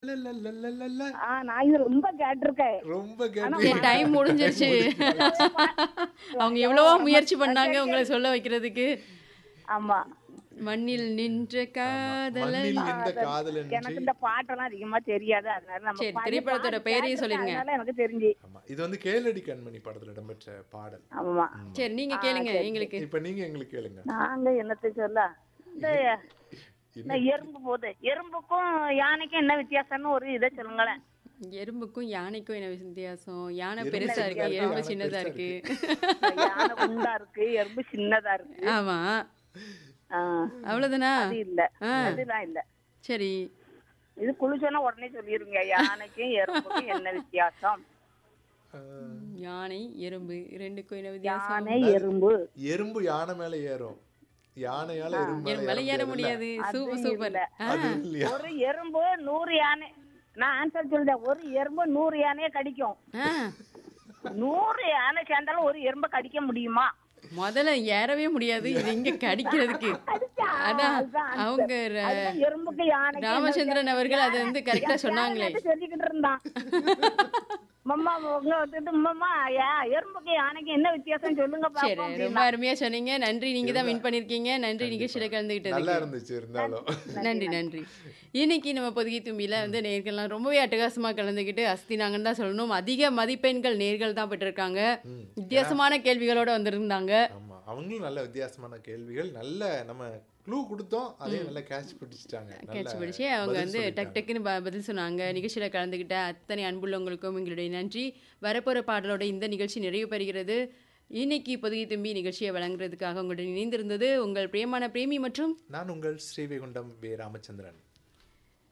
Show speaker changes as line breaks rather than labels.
லலலலலல.
ஆ நான் இது ரொம்ப கேட்டிருக்கேன்
ரொம்ப
ஆனா
கேட்டு
டைம் முடிஞ்சிருச்சு அவங்க எவ்வளவோ முயற்சி பண்ணாங்க உங்களை சொல்ல வைக்கிறதுக்கு
ஆமா
மண்ணில் நின்ற காதலன்
மண்ணில் நின்ற காதலன்
எனக்கு இந்த பாட்டெல்லாம் அதிகமா தெரியாது அதனால நம்ம
சரி,
பழைய
திரைப்படத்தோட
பாட்டு
பெயரையும்
கேட்டிருக்கேன்,
சொல்லிருங்க.
அதனால எனக்கு தெரிஞ்சு
ஆமா இது வந்து கேளடி கண்மணி படத்துல இடம்பெற்ற பாடல்
ஆமா
சரி நீங்க கேளுங்க எங்களுக்கு
இப்ப நீங்க எங்களுக்கு கேளுங்க
நாங்க என்னத்தை சொல்ல இந்த இந்த எறும்பு போகுது எறும்புக்கும் யானைக்கும் என்ன வித்தியாசம்னு ஒரு இதை சொல்லுங்களேன்
எறும்புக்கும் யானைக்கும் என்ன வித்தியாசம் யானை
எறும்பு
பெருசா இருக்கு
சின்னதா
எறும்பு
இருக்கு,
சின்னதா
யானை
இருக்கு
இந்த யானை குண்டா இருக்கு எறும்பு சின்னதா இருக்கு
ஆமா
ஆ,
அவ்வளவுதானா
அது இல்ல
ஆ.
அதுதான் இல்ல
சரி
இது குளிச்சோன்னா உடனே சொல்லிருங்க யானைக்கும் எறும்புக்கும் என்ன வித்தியாசம்
அஹ்,
யானை எறும்பு ரெண்டுக்கும் என்ன வித்தியாசம்
யானை எறும்பு
எறும்பு யானை மேல ஏறும் யானையால எறும்பு
எறும்பு மேல ஏற முடியாது சூப்பர் சூப்பர்
இல்ல.
அது இல்லையா
ஒரு எறும்பு நூறு யானை நான் ஆன்சர் சொல்றேன் ஒரு எறும்பு நூறு யானையை கடிக்கும்
ஆ
நூறு யானை சேர்ந்தாலும் ஒரு எறும்பை கடிக்க முடியுமா
முதல்ல ஏறவே முடியாது இது இங்க கடிக்கிறதுக்கு அதான்
அதுதான் answer.
அவங்க ர-
அதுதான் எறும்புக்கு யானை
ராமச்சந்திரன் அவர்கள் அதை வந்து கரெக்டா சொன்னாங்களே
சொல்லிக்கிட்டு இருந்தான் மம்மா உங்க வந்துட்டு மம்மா யா- எறும்புக்கு யானைக்கு என்ன வித்தியாசம் சொல்லுங்க
சரி
பாப்போம்
ரொம்ப அருமையா சொன்னீங்க நன்றி நீங்க தான் வின் பண்ணிருக்கீங்க நன்றி நிகழ்ச்சியில
நல்லா
கலந்துகிட்டதுக்கு
இருந்துச்சு இருந்தாலும்
நன்றி நன்றி இன்னைக்கு நம்ம பொதுகை தும்பியில வந்து நேர்கள்லாம் ரொம்பவே அட்டகாசமா கலந்துக்கிட்டு அஸ்தினாங்கன்னு தான் சொல்லணும் அதிக மதிப்பெண்கள் நேர்கள் தான் பெற்றிருக்காங்க வித்தியாசமான கேள்விகளோட வந்திருந்தாங்க
ஆமா அவங்களும் நல்ல வித்தியாசமான கேள்விகள் நல்ல நம்ம க்ளூ கொடுத்தோம் அதே நல்லா கேட்ச் பிடிச்சிட்டாங்க நல்ல
கேட்ச் பிடிச்சி அவங்க
பதில்
வந்து டக்
சொல்லிட்டாங்க.
டக்குன்னு ப- பதில் சொன்னாங்க நிகழ்ச்சியில் கலந்துக்கிட்ட அத்தனை அன்புள்ளவங்களுக்கும் எங்களுடைய நன்றி வரப்போகிற பாடலோட இந்த நிகழ்ச்சி நிறைவு பெறுகிறது இன்னைக்கு பொதுகை தும்பி நிகழ்ச்சியை வழங்குறதுக்காக உங்களுடன் இணைந்திருந்தது உங்கள் பிரியமான பிரேமி மற்றும்
நான் உங்கள் ஸ்ரீவைகுண்டம் வே ராமச்சந்திரன்